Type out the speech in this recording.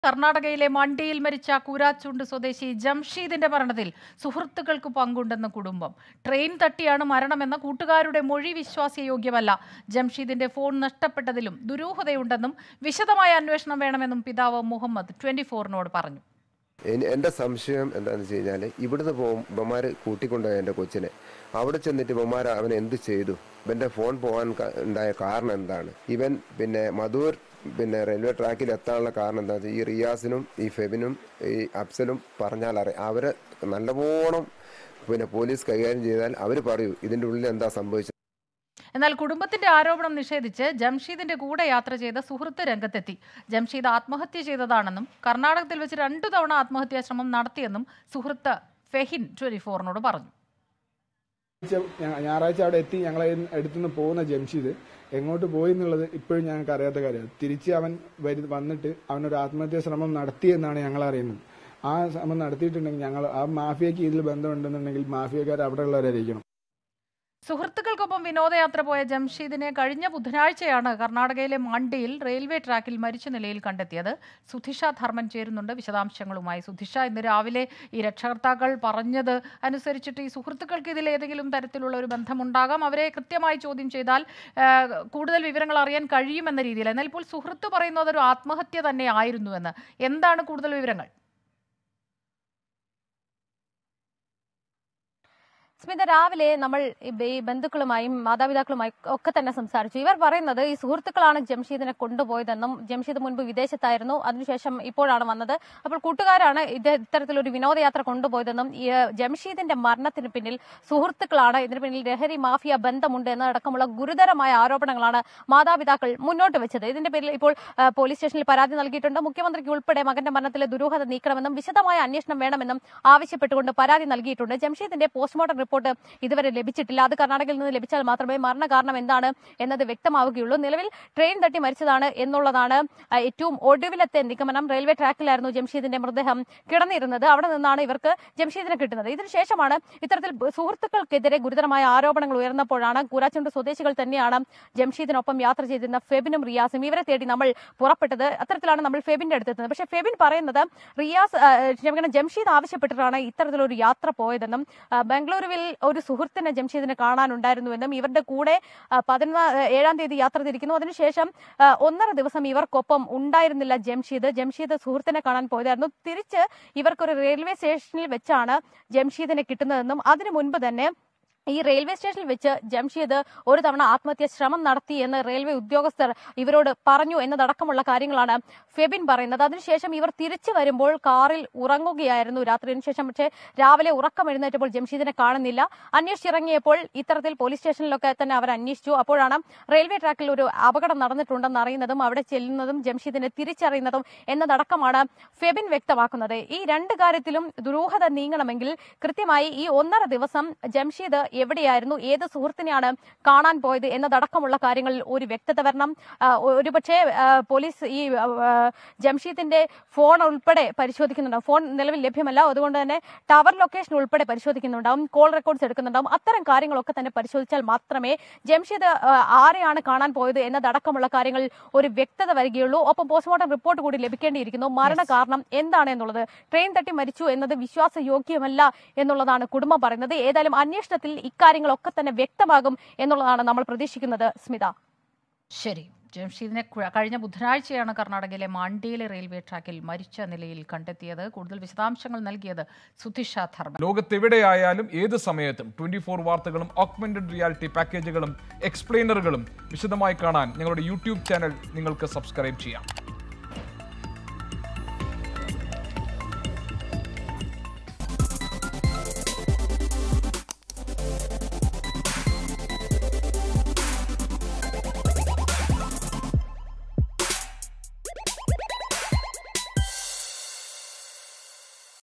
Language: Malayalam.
കർണാടകയിലെ മണ്ടിയിൽ മരിച്ച കൂരാച്ചുണ്ട് സ്വദേശി ജംഷീദിന്റെ മരണത്തിൽ സുഹൃത്തുക്കൾക്ക് പങ്കുണ്ടെന്ന് കുടുംബം ട്രെയിൻ തട്ടിയാണ് മരണമെന്ന കൂട്ടുകാരുടെ മൊഴി വിശ്വാസയോഗ്യമല്ല ജംഷീദിന്റെ ഫോൺ നഷ്ടപ്പെട്ടതിലും ദുരൂഹതയുണ്ടെന്നും വിശദമായ അന്വേഷണം വേണമെന്നും പിതാവ് മുഹമ്മദ് ട്വന്റി ഫോറിനോട് പറഞ്ഞു എനി- എൻ്റെ സംശയം എന്താണെന്ന് വെച്ച് കഴിഞ്ഞാൽ ഇവിടുന്ന് പോകും ഇവന്മാർ കൂട്ടിക്കൊണ്ടുപോയ എൻ്റെ കൊച്ചിനെ അവിടെ ചെന്നിട്ട് ഇവന്മാർ അവൻ എന്ത് ചെയ്തു ഇവൻ്റെ ഫോൺ പോകാൻ ക- ഉണ്ടായ കാരണം എന്താണ് ഇവൻ പിന്നെ മധൂർ പിന്നെ റെയിൽവേ ട്രാക്കിൽ എത്താനുള്ള കാരണം എന്താ വെച്ചാൽ ഈ റിയാസിനും ഈ ഫെബിനും ഈ അഫ്സലും പറഞ്ഞാൽ അറിയാം അവരെ നല്ലവണ്ണം പിന്നെ പോലീസ് കൈകാര്യം ചെയ്താൽ അവർ പറയൂ ഇതിൻ്റെ ഉള്ളിൽ എന്താ സംഭവിച്ചത് എന്നാൽ കുടുംബത്തിന്റെ ആരോപണം നിഷേധിച്ച് ജംഷീദിന്റെ കൂടെ യാത്ര ചെയ്ത സുഹൃത്ത് രംഗത്തെത്തി ജംഷീദ് ആത്മഹത്യ ചെയ്തതാണെന്നും കർണാടകത്തിൽ വെച്ച് രണ്ടു തവണ ആത്മഹത്യാ ശ്രമം നടത്തിയെന്നും സുഹൃത്ത് ഫെഹിൻ ട്വന്റി ഫോറിനോട് പറഞ്ഞു ഞാ- ഞായറാഴ്ച അവിടെ എത്തി ഞങ്ങളെ അടുത്തുനിന്ന് പോകുന്ന ജംഷീദ് എങ്ങോട്ട് പോയി എന്നുള്ളത് ഇപ്പോഴും ഞങ്ങൾക്ക് അറിയാത്ത കാര്യമാണ് തിരിച്ച് അവൻ വരു വന്നിട്ട് അവനൊരു ആത്മഹത്യാ ശ്രമം നടത്തിയെന്നാണ് ഞങ്ങൾ അറിയുന്നത് ആ ശ്രമം നടത്തിയിട്ടുണ്ടെങ്കിൽ ഞങ്ങൾ ആ മാഫിയക്ക് ഇതിൽ ബന്ധമുണ്ടെന്നുണ്ടെങ്കിൽ മാഫിയക്കാർ അവിടെ ഉള്ളവരായിരിക്കണം സുഹൃത്തുക്കൾക്കൊപ്പം വിനോദയാത്ര പോയ ജംഷീദിനെ കഴിഞ്ഞ ബുധനാഴ്ചയാണ് കർണാടകയിലെ മണ്ടിയിൽ റെയിൽവേ ട്രാക്കിൽ മരിച്ച നിലയിൽ കണ്ടെത്തിയത് സുധിഷ ധർമ്മൻ ചേരുന്നുണ്ട് വിശദാംശങ്ങളുമായി സുധിഷ ഇന്ന് രാവിലെ ഈ രക്ഷകർത്താക്കൾ പറഞ്ഞത് അനുസരിച്ചിട്ട് ഈ സുഹൃത്തുക്കൾക്ക് ഇതിൽ ഏതെങ്കിലും തരത്തിലുള്ള ഒരു ബന്ധമുണ്ടാകാം അവരെ കൃത്യമായി ചോദ്യം ചെയ്താൽ ആ, കൂടുതൽ വിവരങ്ങൾ അറിയാൻ കഴിയുമെന്ന രീതിയിൽ എന്നാൽ ഇപ്പോൾ സുഹൃത്ത് പറയുന്നത് ഒരു ആത്മഹത്യ തന്നെ ആയിരുന്നുവെന്ന് എന്താണ് കൂടുതൽ വിവരങ്ങൾ സ്മിത രാവിലെ നമ്മൾ ഈ ബ- ഈ ബന്ധുക്കളുമായും മാതാപിതാക്കളുമായും ഒക്കെ തന്നെ സംസാരിച്ചു ഇവർ പറയുന്നത് ഈ സുഹൃത്തുക്കളാണ് ജംഷീദിനെ കൊണ്ടുപോയതെന്നും ജംഷീദ് മുൻപ് വിദേശത്തായിരുന്നു അതിനുശേഷം ഇപ്പോഴാണ് വന്നത് അപ്പോൾ കൂട്ടുകാരാണ് ഇത് ഇത്തരത്തിലൊരു വിനോദയാത്ര കൊണ്ടുപോയതെന്നും ഈ ജംഷീദിന്റെ മരണത്തിന് പിന്നിൽ സുഹൃത്തുക്കളാണ് ഇതിന് പിന്നിൽ ലഹരി മാഫിയ ബന്ധമുണ്ട് എന്നതടക്കമുള്ള ഗുരുതരമായ ആരോപണങ്ങളാണ് മാതാപിതാക്കൾ മുന്നോട്ട് വെച്ചത് ഇതിന്റെ പേരിൽ ഇപ്പോൾ ആ, പോലീസ് സ്റ്റേഷനിൽ പരാതി നൽകിയിട്ടുണ്ട് മുഖ്യമന്ത്രിക്ക് ഉൾപ്പെടെ മകന്റെ മരണത്തിലെ ദുരൂഹത നീക്കണമെന്നും വിശദമായ അന്വേഷണം വേണമെന്നും ആവശ്യപ്പെട്ടുകൊണ്ട് പരാതി നൽകിയിട്ടുണ്ട് ജംഷീദിന്റെ പോസ്റ്റ്മോർട്ടം റിപ്പോർട്ട് ഇതുവരെ ലഭിച്ചിട്ടില്ല അത് കർണാടകയിൽ നിന്ന് ലഭിച്ചാൽ മാത്രമേ മരണകാരണം എന്താണ് എന്നത് വ്യക്തമാവുകയുള്ളൂ നിലവിൽ ട്രെയിൻ തട്ടി മരിച്ചതാണ് എന്നുള്ളതാണ് ആ, ഏറ്റവും ഒടുവിലത്തെ നിഗമനം റെയിൽവേ ട്രാക്കിലായിരുന്നു ജംഷീദിന്റെ മൃതദേഹം കിടന്നിരുന്നത് അവിടെ നിന്നാണ് ഇവർക്ക് ജംഷീദിനെ കിട്ടുന്നത് ഇതിനുശേഷമാണ് ഇത്തരത്തിൽ സുഹൃത്തുക്കൾക്കെതിരെ ഗുരുതരമായ ആരോപണങ്ങൾ ഉയർന്നപ്പോഴാണ് കൂരാച്ചുണ്ട് സ്വദേശികൾ തന്നെയാണ് ജംഷീദിനൊപ്പം യാത്ര ചെയ്തിരുന്ന ഫെബിനും റിയാസും ഇവരെ തേടി നമ്മൾ പുറപ്പെട്ടത് അത്തരത്തിലാണ് നമ്മൾ ഫെബിന്റെ അടുത്തെത്തുന്നത് പക്ഷേ ഫെബിൻ പറയുന്നത് റിയാസ് ആ, ക്ഷമിക്കണം ജംഷീദ് ആവശ്യപ്പെട്ടിട്ടാണ് ഇത്തരത്തിലൊരു യാത്ര പോയതെന്നും ആ, ബംഗളൂരുവിൽ ഒരു സുഹൃത്തിനെ ജംഷീദിനെ കാണാനുണ്ടായിരുന്നുവെന്നും ഇവരുടെ കൂടെ ആ, പതിനൊന്നാ ഏഴാം തീയതി യാത്ര തിരിക്കുന്നു അതിനുശേഷം ആ, ഒന്നര ദിവസം ഇവർക്കൊപ്പം ഉണ്ടായിരുന്നില്ല ജംഷീദ് ജംഷീദ് സുഹൃത്തിനെ കാണാൻ പോയതായിരുന്നു തിരിച്ച് ഇവർക്കൊരു റെയിൽവേ സ്റ്റേഷനിൽ വെച്ചാണ് ജംഷീദിനെ കിട്ടുന്നതെന്നും അതിനു മുൻപ് തന്നെ ഈ റെയിൽവേ സ്റ്റേഷനിൽ വെച്ച് ജംഷീദ് ഒരു തവണ ആത്മഹത്യാ ശ്രമം നടത്തി എന്ന് റെയിൽവേ ഉദ്യോഗസ്ഥർ ഇവരോട് പറഞ്ഞു എന്നതടക്കമുള്ള കാര്യങ്ങളാണ് ഫെബിൻ പറയുന്നത് അതിനുശേഷം ഇവർ തിരിച്ചു വരുമ്പോൾ കാറിൽ ഉറങ്ങുകയായിരുന്നു രാത്രിയിന് ശേഷം പക്ഷേ രാവിലെ ഉറക്കം എഴുന്നേറ്റപ്പോൾ ജംഷീദിനെ കാണുന്നില്ല അന്വേഷിച്ചിറങ്ങിയപ്പോൾ ഇത്തരത്തിൽ പോലീസ് സ്റ്റേഷനിലൊക്കെ തന്നെ അവർ അന്വേഷിച്ചു അപ്പോഴാണ് റെയിൽവേ ട്രാക്കിൽ ഒരു അപകടം നടന്നിട്ടുണ്ടെന്ന് അറിയുന്നതും അവിടെ ചെല്ലുന്നതും ജംഷീദിനെ തിരിച്ചറിയുന്നതും എന്നതടക്കമാണ് ഫെബിൻ വ്യക്തമാക്കുന്നത് ഈ രണ്ട് കാര്യത്തിലും ദുരൂഹത നീങ്ങണമെങ്കിൽ കൃത്യമായി ഈ ഒന്നര ദിവസം ജംഷീദ് എവിടെയായിരുന്നു ഏത് സുഹൃത്തിനെയാണ് കാണാൻ പോയത് എന്നതടക്കമുള്ള കാര്യങ്ങളിൽ ഒരു വ്യക്തത വരണം ആ, ഒരുപക്ഷെ ആ, പോലീസ് ഈ ആ, ആ, ജംഷീദിന്റെ ഫോൺ ഉൾപ്പെടെ പരിശോധിക്കുന്നുണ്ടാവും ഫോൺ നിലവിൽ ലഭ്യമല്ല അതുകൊണ്ട് തന്നെ ടവർ ലൊക്കേഷൻ ഉൾപ്പെടെ പരിശോധിക്കുന്നുണ്ടാവും കോൾ റെക്കോർഡ്സ് എടുക്കുന്നുണ്ടാവും അത്തരം കാര്യങ്ങളൊക്കെ തന്നെ പരിശോധിച്ചാൽ മാത്രമേ ജംഷീദ് ആ, ആരെയാണ് കാണാൻ പോയത് എന്നതടക്കമുള്ള കാര്യങ്ങളിൽ ഒരു വ്യക്തത വരികയുള്ളൂ ഒപ്പം പോസ്റ്റ്മോർട്ടം റിപ്പോർട്ട് കൂടി ലഭിക്കേണ്ടിയിരിക്കുന്നു മരണ കാരണം എന്താണ് എന്നുള്ളത് ട്രെയിൻ തട്ടി മരിച്ചു എന്നത് വിശ്വാസയോഗ്യമല്ല എന്നുള്ളതാണ് കുടുംബം പറയുന്നത് ഏതായാലും അന്വേഷണത്തിൽ ഇക്കാര്യങ്ങളൊക്കെ തന്നെ വ്യക്തമാകും എന്നുള്ളതാണ് നമ്മൾ പ്രതീക്ഷിക്കുന്നത് സ്മിത ശരി ജംഷീദിനെ കു- കഴിഞ്ഞ ബുധനാഴ്ചയാണ് കർണാടകയിലെ മാണ്ടിയിലെ റെയിൽവേ ട്രാക്കിൽ മരിച്ച നിലയിൽ കണ്ടെത്തിയത് കൂടുതൽ വിശദാംശങ്ങൾ നൽകിയത് സുധിഷ ധർമ്മൻ ലോകത്തെവിടെയായാലും ഏത് സമയത്തും ട്വന്റി ഫോർ വാർത്തകളും ഓഗ്മെന്റഡ് റിയാലിറ്റി പാക്കേജുകളും എക്സ്പ്ലെയിനറുകളും വിശദമായി കാണാൻ ഞങ്ങളുടെ യൂട്യൂബ് ചാനൽ നിങ്ങൾക്ക് സബ്സ്ക്രൈബ് ചെയ്യാം